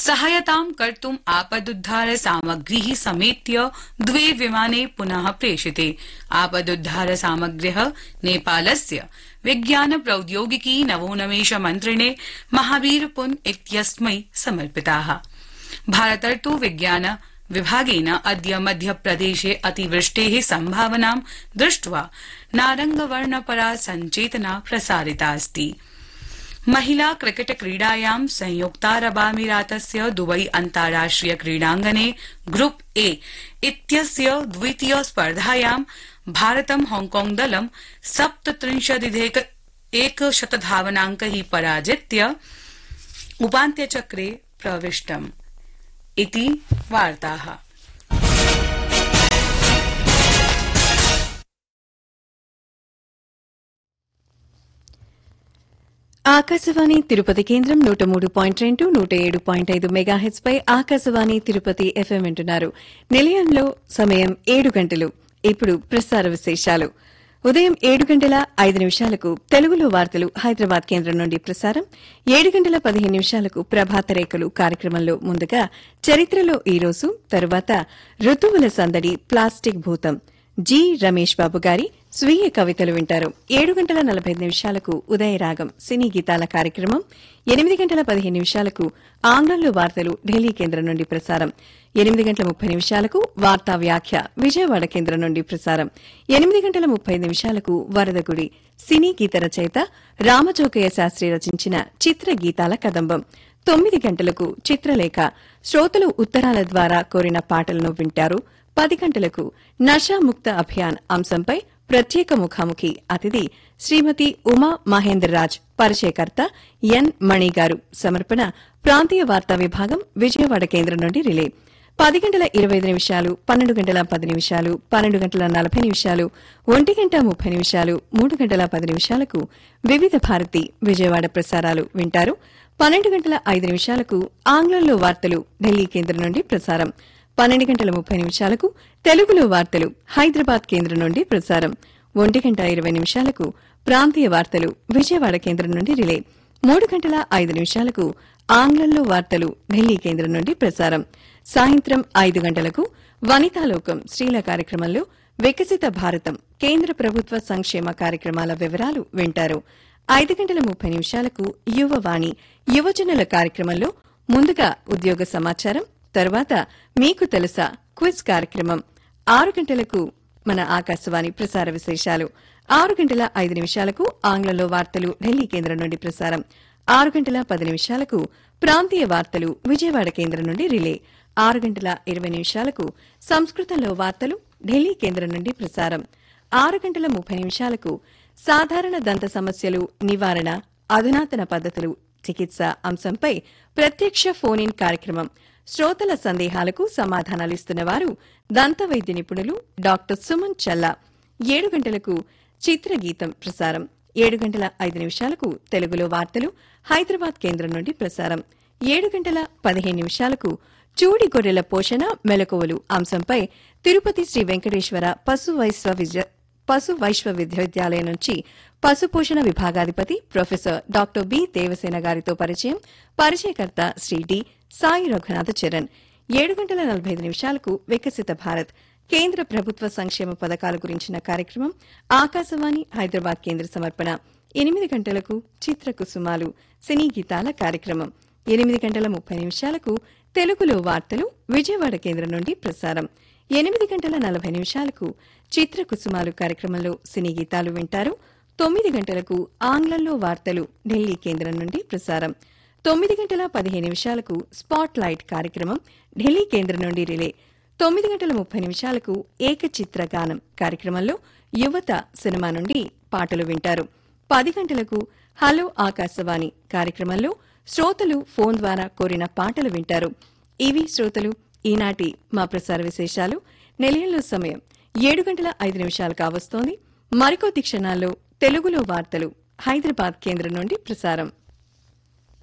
सहायतां कर्तुम् आपदुद्धार सामग्रीः समेत्य द्वे विमाने पुनः प्रेषिते आपदुद्धार सामग्र्यः नेपालस्य विज्ञान प्रौद्योगिकी नवोन्मेष मन्त्रिणे महावीर पुन इत्यस्मै समर्पिताः भारतर्तु विज्ञान विभागेन अद्य मध्यप्रदेशे अतिवृष्टेः सम्भावनां दृष्ट्वा नारंगवर्णपरा सञ्चेतना प्रसारितास्ति महिला क्रिकेट क्रीडायां संयुक्तारबामीरातस्य दुबई अन्ताराष्ट्रिय क्रीडाङ्गणे ग्रुप ए इत्यस्य द्वितीय स्पर्धायां भारतं हांगकांग दलं सप्तत्रिंशदिधेक एकशतधावनाङ्कै पराजित्य उपान्त्यचक्रे प्रविष्टम् इति वार्ताः ఆకాశవాణి తిరుపతి కేంద్రం నూట మూడు పాయింట్ రెండు నూట ఏడు పాయింట్ ఐదు మెగాహెచ్ పై ఆకాశవాణి తిరుపతి ఎఫ్ఎం వింటున్నారు నిలయంలో సమయం ఏడు గంటలు ఇప్పుడు ప్రసార విశేషాలు ఉదయం ఏడు గంటల ఐదు నిమిషాలకు తెలుగులో వార్తలు హైదరాబాద్ కేంద్రం నుండి ప్రసారం ఏడు గంటల పదిహేను నిమిషాలకు ప్రభాత రేఖలు కార్యక్రమంలో ముందుగా చరిత్రలో ఈ రోజు తరువాత ఋతువుల సందడి ప్లాస్టిక్ భూతం జి రమేష్ బాబు గారి స్వీయ కవితలు వింటారు ఏడు గంటల నలభై నిమిషాలకు ఉదయరాగం సినీ గీతాల కార్యక్రమం ఎనిమిది గంటల పదిహేను నిమిషాలకు ఆంగ్లంలో వార్తలు ఢిల్లీ కేంద్రం నుండి ప్రసారం ఎనిమిది గంటల ముప్పై నిమిషాలకు వార్తా వ్యాఖ్య విజయవాడ కేంద్రం నుండి ప్రసారం ఎనిమిది గంటల ముప్పై నిమిషాలకు వరదగుడి సినీ గీత రచయిత రామజోకయ్య శాస్త్రి రచించిన చిత్ర గీతాల కదంబం తొమ్మిది గంటలకు చిత్రలేఖ శ్రోతలు ఉత్తరాల ద్వారా కోరిన పాటలను వింటారు పది గంటలకు నషాముక్త అభియాన్ అంశంపై ప్రత్యేక ముఖాముఖి అతిథి శ్రీమతి ఉమా మహేందర్ రాజ్ పరిచయకర్త ఎన్ మణి గారు సమర్పణ ప్రాంతీయ వార్తా విభాగం విజయవాడ కేంద్రం నుండి రిలే పది గంటల ఇరవై ఐదు నిమిషాలు పన్నెండు గంటల పది నిమిషాలు పన్నెండు గంటల నలభై నిమిషాలు ఒంటి గంట ముప్పై నిమిషాలు మూడు గంటల పది నిమిషాలకు వివిధ భారతి విజయవాడ ప్రసారాలు వింటారు పన్నెండు గంటల ఐదు నిమిషాలకు ఆంగ్లంలో వార్తలు ఢిల్లీ కేంద్రం నుండి ప్రసారం పన్నెండు గంటల ముప్పై నిమిషాలకు తెలుగులో వార్తలు హైదరాబాద్ కేంద్రం నుండి ప్రసారం ఒంటి గంట ఇరవై నిమిషాలకు ప్రాంతీయ వార్తలు విజయవాడ కేంద్రం నుండి రిలే మూడు గంటల ఐదు నిమిషాలకు ఆంగ్లంలో వార్తలు ఢిల్లీ కేంద్రం నుండి ప్రసారం సాయంత్రం ఐదు గంటలకు వనితాలోకం స్త్రీల కార్యక్రమంలో వికసిత భారతం కేంద్ర ప్రభుత్వ సంక్షేమ కార్యక్రమాల వివరాలు వింటారు ఐదు గంటల ముప్పై నిమిషాలకు యువవాణి యువజనుల కార్యక్రమంలో ముందుగా ఉద్యోగ సమాచారం తరువాత మీకు తెలుసా క్విజ్ కార్యక్రమం ఆరు గంటలకు మన ఆకాశవాణి ప్రసార విశేషాలు ఆరు గంటల ఐదు నిమిషాలకు ఆంగ్లంలో వార్తలు ఢిల్లీ కేంద్రం నుండి ప్రసారం ఆరు గంటల పది నిమిషాలకు ప్రాంతీయ వార్తలు విజయవాడ కేంద్రం నుండి రిలే ఆరు గంటల ఇరవై నిమిషాలకు సంస్కృతంలో వార్తలు ఢిల్లీ కేంద్రం నుండి ప్రసారం ఆరు గంటల ముప్పై నిమిషాలకు సాధారణ దంత సమస్యలు నివారణ అధునాతన పద్ధతులు చికిత్స అంశంపై ప్రత్యక్ష ఫోన్ ఇన్ కార్యక్రమం శ్రోతల సందేహాలకు సమాధానాలిస్తున్న వారు దంత వైద్య నిపుణులు డాక్టర్ సుమన్ చల్లా ఏడు గంటలకు చిత్రగీతం ప్రసారం ఏడు గంటల ఐదు నిమిషాలకు తెలుగులో వార్తలు హైదరాబాద్ కేంద్రం నుండి ప్రసారం ఏడు గంటల పదిహేను నిమిషాలకు చూడి గొర్రెల పోషణ మెలకువలు అంశంపై తిరుపతి శ్రీ వెంకటేశ్వర పశు వైశ్వ విద్య పశు వైశ్వ విశ్వవిద్యాలయం నుంచి పశు పోషణ విభాగాధిపతి ప్రొఫెసర్ డాక్టర్ బి దేవసేన గారితో పరిచయం పరిచయకర్త శ్రీ డి సాయి రఘునాథ చరణ్ ఏడు గంటల నలభై ఐదు నిమిషాలకు వికసిత భారత్ కేంద్ర ప్రభుత్వ సంక్షేమ పథకాల గురించిన కార్యక్రమం ఆకాశవాణి హైదరాబాద్ కేంద్ర సమర్పణ ఎనిమిది గంటలకు చిత్ర కుసుమాలు సినీ గీతాల కార్యక్రమం ఎనిమిది గంటల ముప్పై నిమిషాలకు తెలుగులో వార్తలు విజయవాడ కేంద్రం నుండి ప్రసారం ఎనిమిది గంటల నలభై నిమిషాలకు చిత్ర కుసుమాలు కార్యక్రమంలో సినీ గీతాలు వింటారు తొమ్మిది గంటలకు ఆంగ్లంలో వార్తలు ఢిల్లీ కేంద్రం నుండి ప్రసారం తొమ్మిది గంటల పదిహేను నిమిషాలకు స్పాట్ లైట్ కార్యక్రమం ఢిల్లీ కేంద్రం నుండి రిలే తొమ్మిది గంటల ముప్పై నిమిషాలకు ఏకచిత్ర గానం కార్యక్రమంలో యువత సినిమా నుండి పాటలు వింటారు పది గంటలకు హలో ఆకాశవాణి కార్యక్రమంలో శ్రోతలు ఫోన్ ద్వారా కోరిన పాటలు వింటారు ఇవి శ్రోతలు ఈనాటి మా ప్రసార విశేషాలు నిలయంలో సమయం ఏడు గంటల ఐదు నిమిషాలు కావస్తోంది మరికొద్ది క్షణాల్లో తెలుగులో వార్తలు హైదరాబాద్ కేంద్రం నుండి ప్రసారం